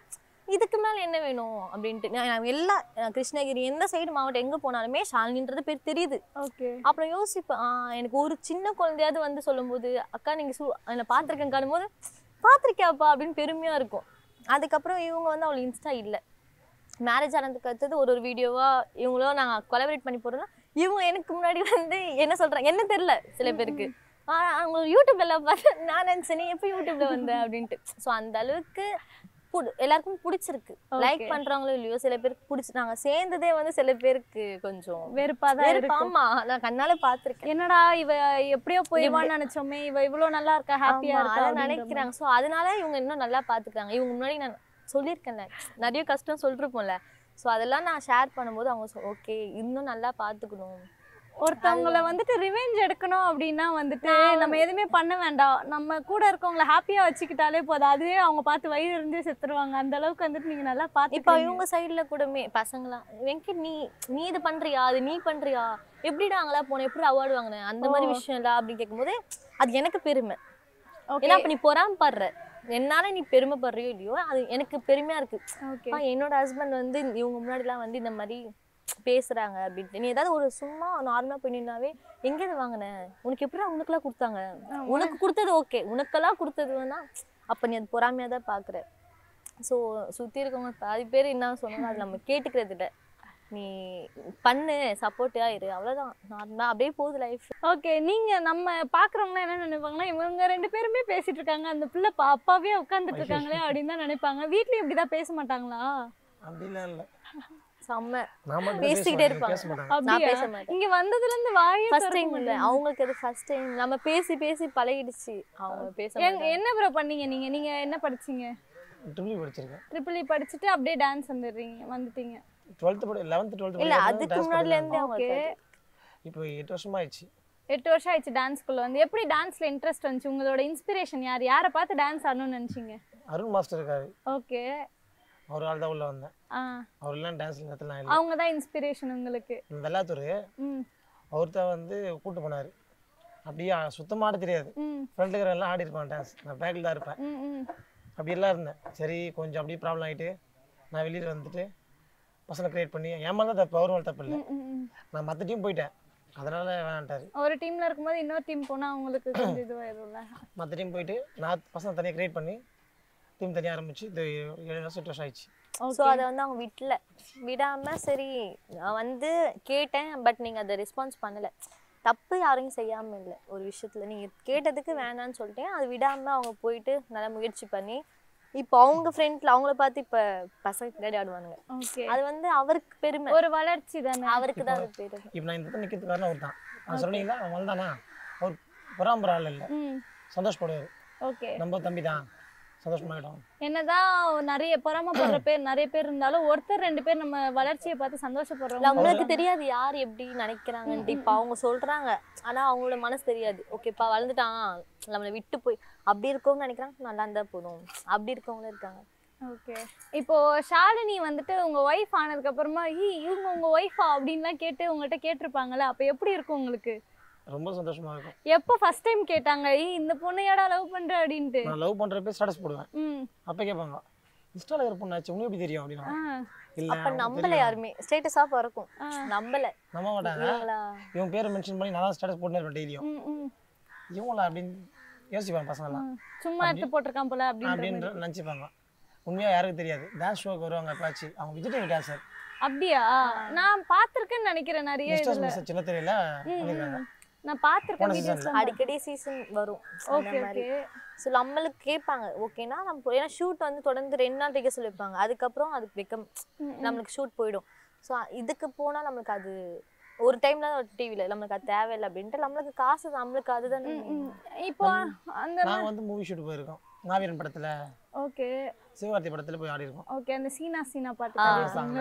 இதுக்கு மேல என்ன வேணும் அப்படின்ட்டு நான் நான் எல்லா அஹ் கிருஷ்ணகிரி எந்த சைடு மாவட்டம் எங்க போனாலுமே ஷாலினின்றது பேர் தெரியுது ஓகே அப்புறம் யோசிப்பேன் ஆ, எனக்கு ஒரு சின்ன குழந்தையாவது வந்து சொல்லும்போது அக்கா நீங்க சு என்னை பார்த்துருக்கேன் காணும் போது பார்த்துருக்கியாப்பா அப்படின்னு பெருமையா இருக்கும் அதுக்கப்புறம் இவங்க வந்து அவளுக்கு இன்ஸ்டா இல்லை மேரேஜ் ஆனதுக்கு அடுத்தது ஒரு ஒரு வீடியோவா இவங்களும் நாங்கள் கொலபரேட் பண்ணி போறோம்னா இவங்க எனக்கு முன்னாடி வந்து என்ன சொல்றாங்க என்ன தெரியல சில பேருக்கு ஆ, அவங்க யூடியூப்ல எல்லாம் பார்த்து நான் நினைச்சேன் நீ எப்போ யூடியூப்ல வந்த அப்படின்ட்டு ஸோ அந்த அளவுக்கு புடி- எல்லாருக்கும் பிடிச்சிருக்கு லைக் Okay. பண்றாங்களோ இல்லையோ சில பேருக்கு பிடிச்சி நாங்க சேர்ந்ததே வந்து சில பேருக்கு கொஞ்சம் வெறுப்பா தான் வெறுப்பு, இருக்கும் ஆமா நான் கண்ணால பாத்திருக்கேன் என்னடா இவ எப்படியோ போயிடுவான்னு நினைச்சோமே இவ இவ்வளவு நல்லா இருக்கா ஹாப்பியா இருக்கா அப்படின்ற மாதிரி. நினைக்கிறாங்க சோ அதனால இவங்க இன்னும் நல்லா பாத்துக்கிறாங்க இவங்க முன்னாடி நான் சொல்லியிருக்கேன்ல நிறைய கஷ்டம் சொல்லிருப்போம்ல சோ அதெல்லாம் நான் ஷேர் பண்ணும்போது அவங்க ஓகே இன்னும் நல்லா பாத்துக்கணும் ஒருத்தவங்கள வந்துட்டு ரிவெஞ்ச் எடுக்கணும் அப்படின்னா வந்துட்டு நம்ம எதுவுமே பண்ண வேண்டாம் நம்ம கூட இருக்கவங்கள ஹாப்பியா வச்சுக்கிட்டாலே போதும் அதுவே அவங்க பார்த்து வயிறு இருந்து செத்துருவாங்க அந்த அளவுக்கு வந்துட்டு நீங்க நல்லா இப்ப பாத்து இவங்க சைடுல கூடமே பசங்களாம் வெங்கட் நீ நீ இது பண்றியா அது நீ பண்றியா எப்படிடா அங்களா போன எப்படி அவார்டு வாங்கின அந்த மாதிரி விஷயம் இல்ல அப்படின்னு கேட்கும்போது அது எனக்கு பெருமை ஏன்னா அப்ப நீ பொறாமப்படுற என்னால நீ பெருமைப்படுறியோ இல்லையோ அது எனக்கு பெருமையா இருக்கு ஓகே அப்பா, என்னோட ஹஸ்பண்ட் வந்து இவங்க முன்னாடிலாம் வந்து இந்த மாதிரி பேசுறாங்க அப்படின்ட்டு நீ ஏதாவது ஒரு சும்மா நார்மலா போய் நின்னாவே எங்க இருந்து வாங்கின உனக்கு எப்படி உனக்கெல்லாம் கொடுத்தாங்க உனக்கு கொடுத்தது ஓகே உனக்கெல்லாம் கொடுத்தது வேணா அப்ப நீ அது பொறாமையா தான் பாக்குற ஸோ சுத்தி இருக்கவங்க பாதி பேர் என்ன சொன்னாங்க அது நம்ம கேட்டுக்கிறது இல்ல நீ பண்ணு சப்போர்ட்டா இரு அவ்வளவுதான் நார்மலா அப்படியே போகுது லைஃப் ஓகே நீங்க நம்ம பாக்குறவங்க என்ன நினைப்பாங்கன்னா இவங்க ரெண்டு பேருமே பேசிட்டு இருக்காங்க அந்த பிள்ளை பா- அப்பாவே உட்கார்ந்துட்டு இருக்காங்களே அப்படின்னு தான் நினைப்பாங்க வீட்லயும் இப்படிதான் பேச மாட்டாங்களா அப்படிலாம் இல்லை செம்ம நான் மட்டும் பேசிக்கிட்டே பேச இருப்பாங்க. பேச மாட்டாங்க நான் அப்படியா பேச மாட்டேன் இங்க வந்ததுல இருந்து வாயே ஃபர்ஸ்ட் திறக்க டைம் இல்ல மாட்டேங்க. அவங்களுக்கு அது ஃபர்ஸ்ட் டைம் நம்ம பேசி பேசி பழகிடுச்சு அவங்க பேச எங்க- மாட்டாங்க. என்ன ப்ரோ பண்ணீங்க நீங்க நீங்க என்ன படிச்சீங்க ட்ரிபிள் படிச்சிருக்கேன் ட்ரிபிள் படிச்சுட்டு அப்படியே டான்ஸ் வந்துடுறீங்க வந்துட்டீங்க டுவெல்த்து படி லெவன்த்து டுவெல்த்து இல்ல அதுக்கு முன்னாடில இருந்தே அவங்க ஓகே இப்போ எட்டு வருஷமா ஆயிடுச்சு எட்டு வருஷம் ஆயிடுச்சு டான்ஸ்குள்ள வந்து எப்படி டான்ஸ்ல இன்ட்ரெஸ்ட் வந்துச்சு உங்களோட இன்ஸ்பிரேஷன் யார் யாரை பார்த்து டான்ஸ் ஆடணும்னு நினைச்சீங்க அருண் மாஸ்டர் இருக்காரு ஓகே அவர் ஆள் தான் உள்ள வந்தேன் ஆ அவர் எல்லாம் டான்ஸ் நேரத்தில் நான் இல்லை அவங்க தான் இன்ஸ்பிரேஷன் உங்களுக்கு இந்த வெள்ளாத்தூர் ம் அவர்கிட்ட வந்து கூட்டு போனார் அப்படியே சுத்தமாக ஆட தெரியாது ம் ஃப்ரெண்டுக்கிற எல்லாம் ஆடி இருப்பேன் டான்ஸ் நான் பேக்கில் தான் இருப்பேன் ம் ம் அப்படி எல்லாம் இருந்தேன் சரி கொஞ்சம் அப்படியே ப்ராப்ளம் ஆகிட்டு நான் வெளியில் வந்துட்டு பசங்களை க்ரியேட் பண்ணி என் மேலே தான் தப்பு அவர் மேலே தப்பு இல்லை ம், ம். நான் மற்ற டீம் போயிட்டேன் அதனால் வேணான்ட்டாரு ஒரு டீம்ல இருக்கும்போது இன்னொரு டீம் போனா அவங்களுக்கு கொஞ்சம் இதுவாயிரும்ல மற்ற டீம் போயிட்டு நான் பசங்க தனியாக க்ரியேட் பண்ணி டீம் தனியாக ஆரம்பிச்சு இது ஏழு வருஷம் எட்டு வருஷம் ஆயிடுச்சு ஸோ அதை வந்து அவங்க விடல விடாம சரி நான் வந்து கேட்டேன் பட் நீங்க அதை ரெஸ்பான்ஸ் பண்ணல தப்பு யாரையும் செய்யாம இல்லை ஒரு விஷயத்துல நீங்க கேட்டதுக்கு வேணான்னு சொல்லிட்டேன் அது விடாம அவங்க போயிட்டு நல்லா முயற்சி பண்ணி இப்போ அவங்க ஃப்ரெண்ட்ல அவங்கள பார்த்து இப்ப பசங்க பின்னாடி ஆடுவானுங்க ஓகே அது வந்து அவருக்கு பெருமை ஒரு வளர்ச்சி தானே அவருக்கு தான் அது பெருமை இப்போ நான் இந்த இடத்துல நிற்கிறதுக்கு காரணம் அவர் தான் நான் சொன்னீங்களா அவன் வந்தானா அவர் பராம்பர ஆள் இல்லை ம் சந்தோஷப்படுவார் ஓகே நம்ம தம்பி தான் சந்தோஷமாயிடும் என்னதான் நிறைய பொறாமப்படுற பேர் நிறைய பேர் இருந்தாலும் ஒருத்தர் ரெண்டு பேர் நம்ம வளர்ச்சியை பார்த்து சந்தோஷப்படுறோம் நம்மளுக்கு தெரியாது யார் எப்படி நினைக்கிறாங்கன்ட்டு இப்போ அவங்க சொல்றாங்க ஆனா அவங்களோட மனசு தெரியாது ஓகேப்பா வளர்ந்துட்டான் நம்மளை விட்டு போய் அப்படி இருக்கவங்க நினைக்கிறாங்க நல்லா இருந்தா போதும் அப்படி இருக்கவங்களும் இருக்காங்க ஓகே இப்போ ஷாலினி வந்துட்டு உங்க ஒய்ஃப் ஆனதுக்கு அப்புறமா "ஈ, இவங்க உங்க ஒய்ஃபா அப்படின்லாம் கேட்டு உங்கள்கிட்ட கேட்டிருப்பாங்கல்ல அப்ப எப்படி இருக்கும் உங்களுக்கு ரொம்ப சந்தோஷமா இருக்கும் எப்போ ஃபர்ஸ்ட் டைம் கேட்டாங்க "ஈ, இந்த பொண்ணையாடா லவ் பண்ற அப்படின்ட்டு நான் லவ் பண்ணுறப்ப ஸ்டேட்டஸ் போடுவேன் ம் அப்போ கேட்பாங்க இன்ஸ்டால ஒரு பொண்ணாச்சு உங்களுக்கு எப்படி தெரியும் அப்படின்னா ஆ இல்லை அப்ப நம்பல யாருமே ஸ்டேட்டஸா பிறக்கும் நம்பல நம்ப மாட்டாங்க இவங்களா இவன் பேரை மென்ஷன் பண்ணி நான் தான் ஸ்டேட்டஸ் போட்டுன்னு இருப்பேன் டெய்லியும் ம் ம் இவங்களா அப்படின்னு யோசிப்பாங்க பசங்களாம் ம். சும்மா எடுத்து போட்டிருக்கான் போல அப்படின்ற அப்படின்ற நினச்சிப்பாங்க உண்மையாக யாருக்கும் தெரியாது டான்ஸ் ஷோக்கு வருவாங்க எப்பாச்சு அவங்க விஜய் டான்ஸர் அப்படியா நான் பார்த்திருக்கேன்னு நினைக்கிறேன் நிறைய மிஸ்டர்ஸ் இதுல மிஸ் சின்ன தெரியல பண்ணியிருக்காங்க நான் பார்த்திருக்கேன் போன வீடியோஸ் seasonல. அடிக்கடி சீசன் வரும் அந்த ஓகே மாதிரி ஓகே ஸோ நம்மளுக்கு கேட்பாங்க ஓகேனா நம்ம போ- ஏன்னா ஷூட் வந்து தொடர்ந்து ரெண்டு நாள் வைக்க சொல்லியிருப்பாங்க அதுக்கப்புறம் அதுக்கு வைக்க நம்மளுக்கு ஷூட் போயிடும் ஸோ இதுக்கு போனா நம்மளுக்கு அது ஒரு டைம்ல தான் டிவில நம்மளுக்கு அது தேவையில்லை அப்படின்ட்டு நம்மளுக்கு காசு நம்மளுக்கு அதுதானே main. இப்போ அந்த நாங்கள் வந்து மூவி ஷூட் போயிருக்கோம் மாவீரன் படத்தில் ஓகே சிவகார்த்தி படத்தில் போய் ஆடி இருக்கோம் ஓகே அந்த சீனா சீனா பாட்டு பாடிருக்காங்களோ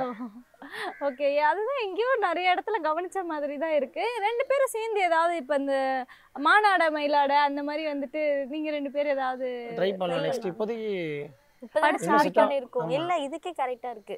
ஓகே அதுதான் எங்கேயோ நிறைய இடத்துல கவனிச்ச மாதிரி தான் இருக்கு ரெண்டு பேரும் சேர்ந்து ஏதாவது இப்போ இந்த மானாட மயிலாட அந்த மாதிரி வந்துட்டு நீங்க ரெண்டு பேரும் ஏதாவது ட்ரை பண்ணலாம் நெக்ஸ்ட் இப்போதைக்கு இப்பதான் இன்னும் ஸ்டார்ட் சுத்தம். பண்ணிருக்கோம் ஆமா. இல்ல இதுக்கே கரெக்டா இருக்கு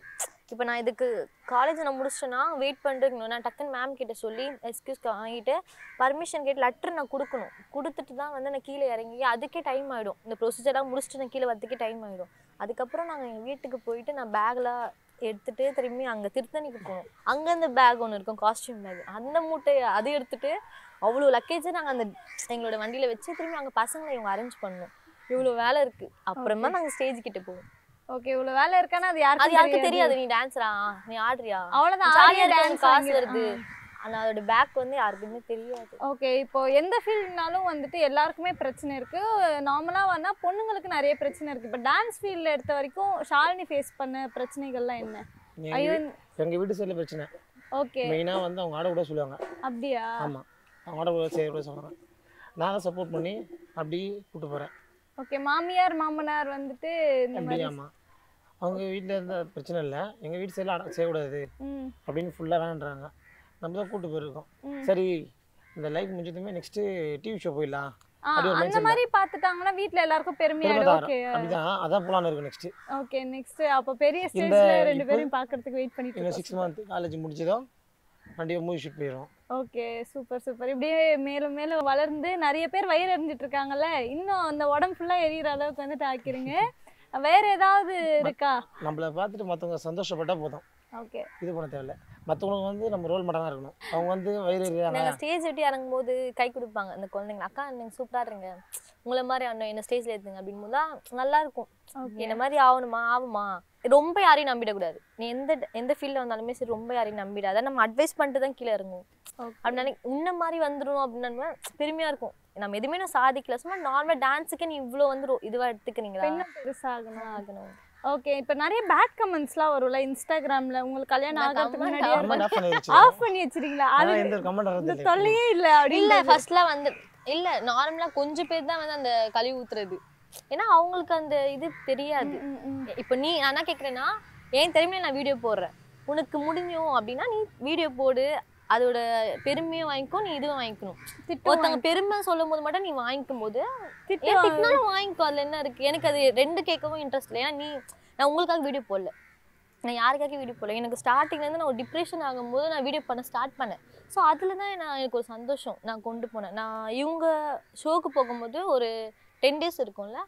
இப்போ நான் இதுக்கு காலேஜ் நான் முடிச்சிட்டேன்னா வெயிட் பண்ணிருக்கணும் நான் டக்குன்னு மேம் கிட்ட சொல்லி எக்ஸ்கியூஸ் வாங்கிட்டு பர்மிஷன் கேட்டு லெட்டர் நான் கொடுக்கணும் கொடுத்துட்டு தான் வந்து நான் கீழே இறங்கி அதுக்கே டைம் ஆகிடும் இந்த ப்ரொசீஜர்லாம் முடிச்சுட்டு நான் கீழே வரதுக்கே டைம் ஆகிடும் அதுக்கப்புறம் நாங்கள் எங்கள் வீட்டுக்கு போயிட்டு நான் பேக்லாம் எடுத்துட்டு திரும்பி அங்கே திருத்தணிக்கு போகணும் அங்கே அந்த பேக் ஒன்று இருக்கும் காஸ்டியூம் பேக் அந்த மூட்டையை அதை எடுத்துட்டு அவ்வளோ லக்கேஜை நாங்கள் அந்த எங்களோட வண்டியில் வச்சு திரும்பி அங்கே பசங்களை இவங்க அரேஞ்ச் பண்ணணும் இவ்வளோ வேலை இருக்குது அப்புறமா நாங்கள் ஸ்டேஜ் கிட்ட போவோம் ஓகே இவ்வளவு வேலை இருக்கானா அது அது யாருக்கும் யாருக்கு தெரியாது நீ டான்ஸரா நீ ஆடுறியா அவ்வளவுதான் ஜாலியா ஆடிய இருக்கு டான்ஸ் காசு வருது ஆனா அதோட பேக் வந்து யாருக்குமே தெரியாது ஓகே இப்போ எந்த ஃபீல்ட்னாலும் வந்துட்டு எல்லாருக்குமே பிரச்சனை இருக்கு நார்மலா வந்தா பொண்ணுங்களுக்கு நிறைய பிரச்சனை இருக்கு இப்போ டான்ஸ் ஃபீல்ட்ல எடுத்த வரைக்கும் ஷாலினி ஃபேஸ் பண்ண பிரச்சனைகள்லாம் என்ன ஐயோ எங்கள் வீட்டு சைடில் பிரச்சனை ஓகே மெயினாக வந்து அவங்க ஆட கூட சொல்லுவாங்க அப்படியா ஆமாம் அவங்க ஆட கூட செய்ய கூட சொல்லுவாங்க நான் தான் சப்போர்ட் பண்ணி அப்படி கூப்பிட்டு போகிறேன் ஓகே மாமியார் மாமனார் வந்துட்டு இந்த அப்படி மாதிரி ஆமாம் அவங்க வீட்டில் இருந்த பிரச்சனை இல்லை எங்கள் வீட்டு சைடில் ஆட செய்யக்கூடாது ம் அப்படின்னு ஃபுல்லாக வேணான்றாங்க நம்ம தான் கூப்பிட்டு போயிருக்கோம் ம். சரி இந்த லைஃப் முடிஞ்சதுமே நெக்ஸ்ட்டு டிவி ஷோ போயிடலாம் ஆ, அப்படி ஒரு அந்த mindset மாதிரி பார்த்துட்டாங்கன்னா வீட்ல எல்லாருக்கும் பெருமையாயிடும் பெருமைதாரம் ஓகே அப்படிதான் அதான் போலான்னு இருக்கு நெக்ஸ்ட்டு ஓகே நெக்ஸ்ட் அப்போ பெரிய இந்த ஸ்டேஜ்ல ரெண்டு இப்போ- பேரையும் பார்க்கறதுக்கு வெயிட் பண்ணிட்டு இன்னும் இருக்கோம் சிக்ஸ் மந்த் காலேஜ் முடிச்சதும் கண்டிப்பாக மூவி ஷூட் போயிடும் ஓகே சூப்பர் சூப்பர் இப்படியே மேலும் மேலும் வளர்ந்து நிறைய பேர் வயிறு எறிஞ்சிட்டு இருக்காங்கல்ல இன்னும் அந்த உடம்பு ஃபுல்லா எரியிற அளவுக்கு வந்துட்டு ஆக்கிருங்க வேற ஏதாவது இருக்கா நம்மளை பார்த்துட்டு மற்றவங்க சந்தோஷப்பட்டா போதும் ஓகே இது பண்ண தேவையில்ல மற்றவங்களுக்கு வந்து நம்ம ரோல் மாடலாக இருக்கணும் அவங்க வந்து வயிறு எறியாங்க நாங்க ஸ்டேஜ் விட்டு இறங்கும் போது கை கொடுப்பாங்க அந்த குழந்தைங்க அக்கா நீங்க சூப்பரா இருங்க உங்களை மாதிரி அண்ணன் என்ன ஸ்டேஜ்ல ஏத்துங்க அப்படின்னு போது தான் நல்லா இருக்கும் ஓகே என்ன மாதிரி ஆகணுமா ஆகுமா ரொம்ப யாரையும் நம்பிடக்கூடாது நீ எந்த எந்த ஃபீல்ட்ல வந்தாலுமே சரி ரொம்ப யாரையும் நம்பிடாத நம்ம அட்வைஸ் பண்ணிட்டு தான் கீழே இறங்குவோம் அப்படி நினை உன்ன மாதிரி வந்துடும் அப்படின்னு பெருமையா இருக்கும் நம்ம எதுவுமே நான் சாதிக்கல சும்மா நார்மல் டான்ஸுக்கு நீ இவ்வளோ வந்து ரொ- இதுவா எடுத்துக்கிறீங்களா இன்னும் பெருசாகணும் ஆகணும் ஓகே இப்போ நிறைய பேட் கமெண்ட்ஸ்லாம் வரும்ல இன்ஸ்டாகிராம்ல உங்களுக்கு கல்யாணம் நான் ஆகிறதுக்கு comment முன்னாடியே கமெண்ட் ஆஃப் பண்ணி வச்சு ஆஃப் பண்ணி வச்சிருக்கீங்களா அது ஆனால் எந்த கமெண்ட் இந்த வர்றது தொல்லையே இல்ல இல்ல அப்படின்னு ஃபர்ஸ்ட்லாம் வந்து இல்ல நார்மலா கொஞ்சம் பேர் தான் வந்து அந்த கழுவி ஊத்துறது ஏன்னா அவங்களுக்கு அந்த இது தெரியாது இப்போ நீ நான் என்ன கேக்குறேன்னா ஏன் தெரியுமே நான் வீடியோ போடுறேன் உனக்கு முடியும் அப்படின்னா நீ வீடியோ போடு அதோட பெருமையும் வாங்கிக்கோ நீ இதுவும் வாங்கிக்கணும் ஒருத்தவங்க பெருமை சொல்லும் போது மட்டும் நீ வாங்கிக்கும் போது திட்டு ஏன் திட்டினாலும் வாங்கிக்கோ அதுல என்ன இருக்கு எனக்கு அது ரெண்டு கேட்கவும் இன்ட்ரெஸ்ட் இல்லை ஏன்னா நீ நான் உங்களுக்காக வீடியோ போடல நான் யாருக்காக வீடியோ போடல எனக்கு ஸ்டார்டிங்ல இருந்து நான் ஒரு டிப்ரெஷன் ஆகும்போது நான் வீடியோ பண்ண ஸ்டார்ட் பண்ணேன் ஸோ அதுல தான் நான் எனக்கு ஒரு சந்தோஷம் நான் கொண்டு போனேன் நான் இவங்க ஷோக்கு போகும்போது ஒரு டென் டேஸ் இருக்கும்ல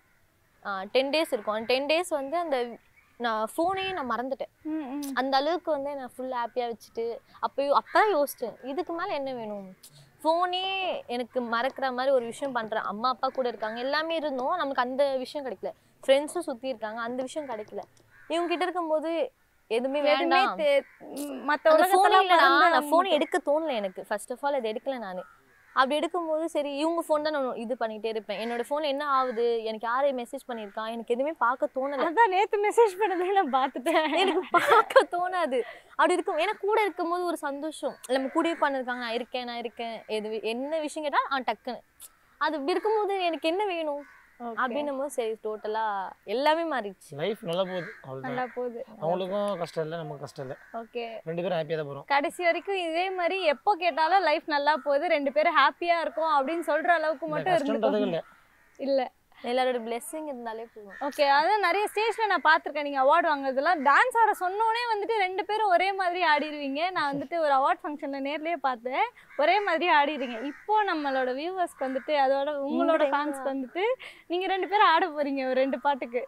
டென் டேஸ் இருக்கும் அந்த டென் டேஸ் வந்து அந்த நான் ஃபோனையே நான் மறந்துட்டேன் ம், ம். அந்த அளவுக்கு வந்து நான் ஃபுல் ஹாப்பியாக வச்சுட்டு அப்போ அப்பதான் யோசிச்சேன் இதுக்கு மேலே என்ன வேணும் ஃபோனே எனக்கு மறக்கிற மாதிரி ஒரு விஷயம் பண்ணுறேன் அம்மா அப்பா கூட இருக்காங்க எல்லாமே இருந்தோம் நமக்கு அந்த விஷயம் கிடைக்கல ஃப்ரெண்ட்ஸும் சுற்றி இருக்காங்க அந்த விஷயம் கிடைக்கல இவங்க கிட்ட இருக்கும்போது எதுவுமே எதுவுமே வேண்டாம் தெ- ம், மத்த அந்த phone உலகத்தெல்லாம் இல்லடா, மறந்து நான் ஃபோன் எடுக்க தோணல எனக்கு ஃபர்ஸ்ட் ஆஃப் ஆல் அதை எடுக்கல நான் அப்படி எடுக்கும்போது சரி இவங்க ஃபோன் தான் நான் இது பண்ணிட்டே இருப்பேன் என்னோட ஃபோன் என்ன ஆகுது எனக்கு யாரை மெசேஜ் பண்ணியிருக்கான் எனக்கு எதுவுமே பார்க்க தோணல அதான் நேத்து மெசேஜ் பண்ணதே நான் பார்த்துட்டேன் எனக்கு பார்க்க தோணாது அப்படி இருக்கும் ஏன்னா கூட இருக்கும்போது ஒரு சந்தோஷம் நம்ம கூடவே பண்ணிருக்காங்க நான் இருக்கேன் நான் இருக்கேன் எது என்ன விஷயம் கேட்டா ஆ டக்குன்னு அது இப்படி இருக்கும்போது எனக்கு என்ன வேணும் அப்படின்னும் போது சரி டோட்டலா எல்லாமே மாறிடுச்சு லைஃப் நல்லா போகுது அவ்வளோதான் நல்லா போகுது அவங்களுக்கும் கஷ்டம் இல்லை நமக்கு கஷ்டம் இல்லை ஓகே ரெண்டு பேரும் ஹாப்பியாக தான் போகிறோம் கடைசி வரைக்கும் இதே மாதிரி எப்போ கேட்டாலும் லைஃப் நல்லா போகுது ரெண்டு பேரும் ஹாப்பியா இருக்கும் அப்படின்னு சொல்ற அளவுக்கு மட்டும் கஷ்டன்றதுக்கு இருந்து இல்லை இல்ல எல்லாரோட பிளெஸ்ஸிங் இருந்தாலே போதும் ஓகே அதான் நிறைய ஸ்டேஜ்ல நான் பார்த்துருக்கேன் நீங்க அவார்டு வாங்குறதுலாம் டான்ஸ் ஆட சொன்னோடனே வந்துட்டு ரெண்டு பேரும் ஒரே மாதிரி ஆடிடுவீங்க நான் வந்துட்டு ஒரு அவார்ட் ஃபங்க்ஷன்ல நேர்லயே பார்த்தேன் ஒரே மாதிரி ஆடிடுங்க இப்போ நம்மளோட வியூவர்ஸ்க்கு வந்துட்டு அதோட உங்களோட ஃபேன்ஸ்க்கு வந்துட்டு நீங்க ரெண்டு பேரும் ஆட போறீங்க ஒரு ரெண்டு பாட்டுக்கு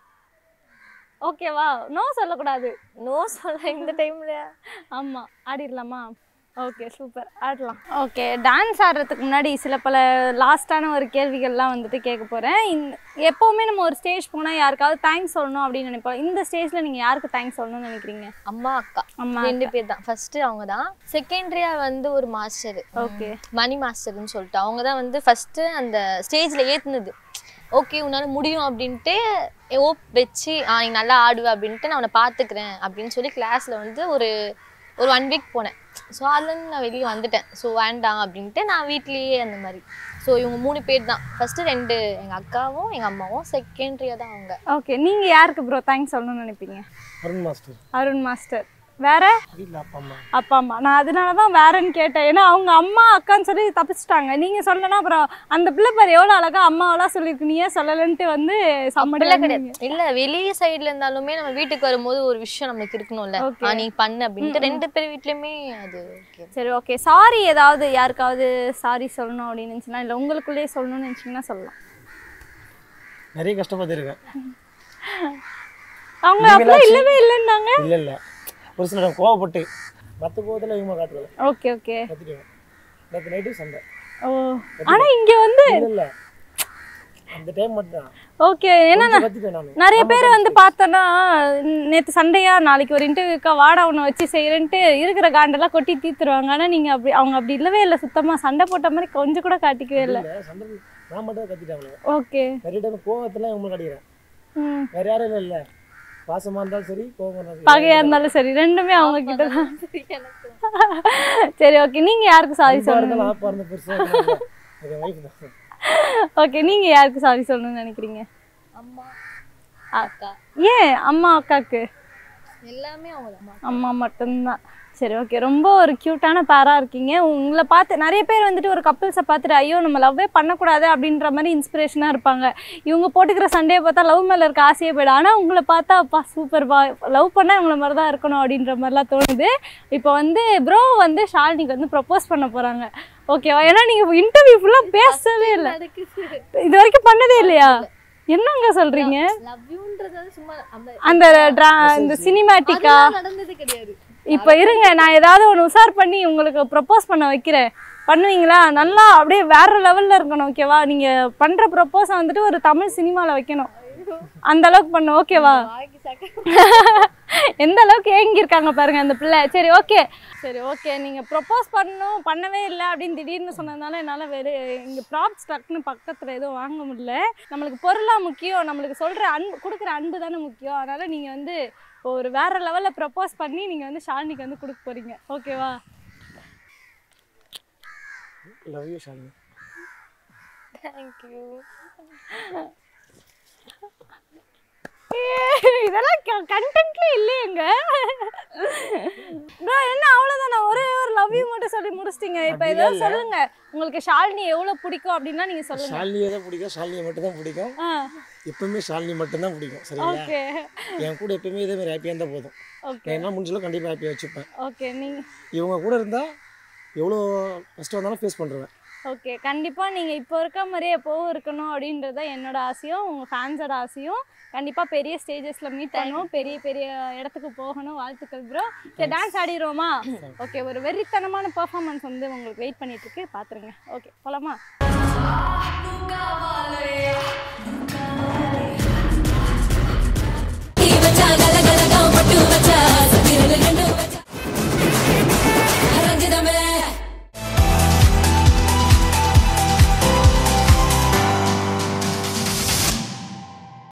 ஓகேவா நோ சொல்லக்கூடாது நோ சொல்ல இந்த டைம்ல ஆமா ஆடிடலாமா ஓகே சூப்பர் ஆடலாம் ஓகே டான்ஸ் ஆடுறதுக்கு முன்னாடி சில பல லாஸ்டான ஒரு கேள்விகள்லாம் வந்துட்டு கேட்க போகிறேன் இந்த எப்போவுமே நம்ம ஒரு ஸ்டேஜ் போனால் யாருக்காவது தேங்க்ஸ் சொல்லணும் அப்படின்னு நினைப்போம் இந்த ஸ்டேஜில் நீங்கள் யாருக்கு தேங்க்ஸ் சொல்லணும்னு நினைக்கிறீங்க அம்மா அக்கா அம்மா ரெண்டு பேர் தான் ஃபர்ஸ்ட் அவங்க தான் செகண்டரியா வந்து ஒரு மாஸ்டர் ஓகே மணி மாஸ்டர்னு சொல்லிட்டு அவங்க தான் வந்து ஃபர்ஸ்ட் அந்த ஸ்டேஜ்ல ஏத்துனது ஓகே உன்னால முடியும் அப்படின்ட்டு ஓப் வச்சு ஆ நீ நல்லா ஆடுவ அப்படின்ட்டு நான் உன்னை பார்த்துக்கிறேன் அப்படின்னு சொல்லி கிளாஸ்ல வந்து ஒரு ஒரு ஒன் வீக் போனேன் ஸோ அதுலேருந்து நான் வெளியே வந்துட்டேன் ஸோ வேண்டாம் அப்படின்ட்டு நான் வீட்லேயே அந்த மாதிரி ஸோ இவங்க மூணு பேர் தான் ஃபர்ஸ்ட் ரெண்டு எங்கள் அக்காவும் எங்கள் அம்மாவும் செகண்டரியாக தான் அவங்க ஓகே நீங்கள் யாருக்கு ப்ரோ தேங்க்ஸ் சொல்லணும்னு நினைப்பீங்க அருண் மாஸ்டர் அருண் மாஸ்டர் வேற வீட்டில் அப்பா அம்மா அப்பா அம்மா நான் அதனால தான் வேறன்னு கேட்டேன் ஏன்னா அவங்க அம்மா அக்கான்னு சொல்லி தப்பிச்சிட்டாங்க நீங்க சொல்லனா அப்புறம் அந்த பிள்ளை பேர் எவ்வளோ அழகா அம்மாவெல்லாம் சொல்லியிருக்கு நீ ஏன் சொல்லலன்ட்டு வந்து சம்மடி அப்படிலாம் கிடையாது இல்ல வெளிய சைடுல இருந்தாலுமே நம்ம வீட்டுக்கு வரும்போது ஒரு விஷயம் நமக்கு இருக்கணும்ல Okay. ஆ, நீ பண்ணு அப்படின்ட்டு ரெண்டு பேர் வீட்லயுமே அது okay. சரி ஓகே சாரி ஏதாவது யாருக்காவது சாரி சொல்லணும் அப்படின்னு நினச்சினா இல்லை உங்களுக்குள்ளேயே சொல்லணும்னு நினச்சிங்கன்னா சொல்லலாம் நிறைய கஷ்டப்பட்டுருக்கேன் அவங்க அப்படிலாம் இல்லவே இல்லைன்னாங்க இல்லை இல்லை ஒரு சில நேரம் கோவப்பட்டு மற்ற கோவத்தில் இவங்க காட்டுறது ஓகே ஓகே கத்திடுவேன் நேற்று நைட்டு சண்டை ஓ ஆனா இங்க வந்து இல்லை இல்லை அந்த டைம் மட்டும் தான் ஓகே ஏன்னா நான் கத்திட்டேன் நான் நிறைய பேர் வந்து பார்த்தோன்னா நேற்று சண்டையா நாளைக்கு ஒரு இன்டர்வியூக்கா வாடா உன்னை வச்சு செய்யறேன்ட்டு இருக்கிற காண்டெல்லாம் கொட்டி தீத்துருவாங்க ஆனா நீங்க அப்படி அவங்க அப்படி இல்லவே இல்லை சுத்தமா சண்டை போட்ட மாதிரி கொஞ்சம் கூட காட்டிக்கவே இல்லை இல்லை சண்டை நான் மட்டும் கத்திட்டேன் அவளை ஓகே நிறைய டைம் கோவத்தில் இவங்களுக்கு அடிக்கிறேன் ம் வேற யாரும் இல்லை இல்லை பாசமாக இருந்தாலும் சரி கோவமாக இருந்தாலும் பகையா இருந்தாலும் சரி ரெண்டுமே அவங்க கிட்ட தான் சரி ஓகே நீங்க யாருக்கு சாரி அன்பா சொல்லணும் இருந்தாலும் ஆப்பா இருந்த பெருசாக என் ஒய்ஃப் தான் ஓகே நீங்க யாருக்கு சாரி சொல்லணும்னு நினைக்கிறீங்க அம்மா அ- அக்கா ஏன் அம்மா அக்காக்கு எல்லாமே அவங்க அம்மா அம்மா மட்டும்தான் சரி ஓகே ரொம்ப ஒரு க்யூட்டான பேரா இருக்கீங்க உங்களை பார்த்து நிறைய பேர் வந்துட்டு ஒரு கப்பிள்ஸை பார்த்துட்டு ஐயோ நம்ம லவ்வே பண்ணக்கூடாது அப்படின்ற மாதிரி இன்ஸ்பிரேஷனாக இருப்பாங்க இவங்க போட்டுக்கிற சண்டையை பார்த்தா லவ் மேலே இருக்க ஆசையே போயிடும் ஆனால் உங்களை பார்த்தா அப்பா சூப்பர் பா லவ் பண்ணால் இவங்கள மாதிரி தான் இருக்கணும் அப்படின்ற மாதிரிலாம் தோணுது இப்போ வந்து ப்ரோ வந்து ஷாலினிக்கு வந்து ப்ரப்போஸ் பண்ண போகிறாங்க ஓகேவா ஏன்னா நீங்கள் இன்டர்வியூ ஃபுல்லாக பேசவே இல்லை இது வரைக்கும் பண்ணதே இல்லையா என்னங்க சொல்கிறீங்க லவ் யூன்றது வந்து சும்மா அந்த அந்த ட்ரா இந்த சினிமேட்டிக்கா அதெல்லாம் நடந்தது கிடையாது இப்போ இருங்க நான் ஏதாவது ஒன்று உஷார் பண்ணி உங்களுக்கு ப்ரப்போஸ் பண்ண வைக்கிறேன் பண்ணுவீங்களா நல்லா அப்படியே வேற லெவல்ல இருக்கணும் ஓகேவா நீங்க பண்ற ப்ரப்போஸை வந்துட்டு ஒரு தமிழ் சினிமால வைக்கணும் அந்த அளவுக்கு பண்ணு ஓகேவா வாங்கி சாக்க எந்த அளவுக்கு ஏங்கியிருக்காங்க பாருங்க அந்த பிள்ளை சரி ஓகே சரி ஓகே நீங்க ப்ரப்போஸ் பண்ணணும் பண்ணவே இல்லை அப்படின்னு திடீர்னு சொன்னதுனால என்னால் வெறு இங்கே ப்ராப்ஸ் டக்குன்னு பக்கத்தில் எதுவும் வாங்க முடியல நம்மளுக்கு பொருளாக முக்கியம் நம்மளுக்கு சொல்கிற அன்பு கொடுக்குற அன்பு தானே முக்கியம் அதனால நீங்கள் வந்து ஒரு வேற லெவலில் ப்ரப்போஸ் பண்ணி நீங்கள் வந்து ஷாலினிக்கு வந்து கொடுக்க போறீங்க ஓகேவா லவ் யூ ஷாலினி தேங்க்யூ இதெல்லாம் கண்டென்ட்ல இல்லையேங்க bro என்ன அவ்வளோதானா ஒரே ஒரு லவ் யூ மட்டும் சொல்லி முடிச்சிட்டீங்க இப்போ அப்படிலாம் ஏதாவது இல்ல. சொல்லுங்க உங்களுக்கு ஷாலினி எவ்வளோ பிடிக்கும் அப்படின்னா நீங்க சொல்லுங்க ஷாலினியை தான் பிடிக்கும் ஷாலினியை மட்டும் தான் பிடிக்கும் ஆ எப்பவுமே ஷாலினி மட்டும்தான் பிடிக்கும் சரிங்களா ஓகே என் கூட எப்பவுமே இதே மாதிரி ஹாப்பியாக இருந்தால் போதும் ஓகே நான் என்ன முடிஞ்சாலும் கண்டிப்பாக ஹாப்பியாக வச்சுப்பேன் ஓகே நீங்க இவங்க கூட இருந்தால் எவ்வளோ கஷ்டம் வந்தாலும் ஃபேஸ் பண்ணுறேன் ஓகே கண்டிப்பாக நீங்கள் இப்போ இருக்க மாதிரியே எப்போவும் இருக்கணும் அப்படின்றது தான் என்னோட ஆசையும் உங்கள் ஃபேன்ஸோட ஆசையும் கண்டிப்பாக பெரிய ஸ்டேஜஸில் மீட் பண்ணணும் பெரிய பெரிய இடத்துக்கு போகணும் வாழ்த்துக்கள் ப்ரோ சரி டான்ஸ் ஆடிடுவோமா ஓகே ஒரு வெறித்தனமான பெர்ஃபார்மன்ஸ் வந்து உங்களுக்கு வெயிட் பண்ணிட்டு இருக்கு பார்த்துருங்க ஓகே போலாமா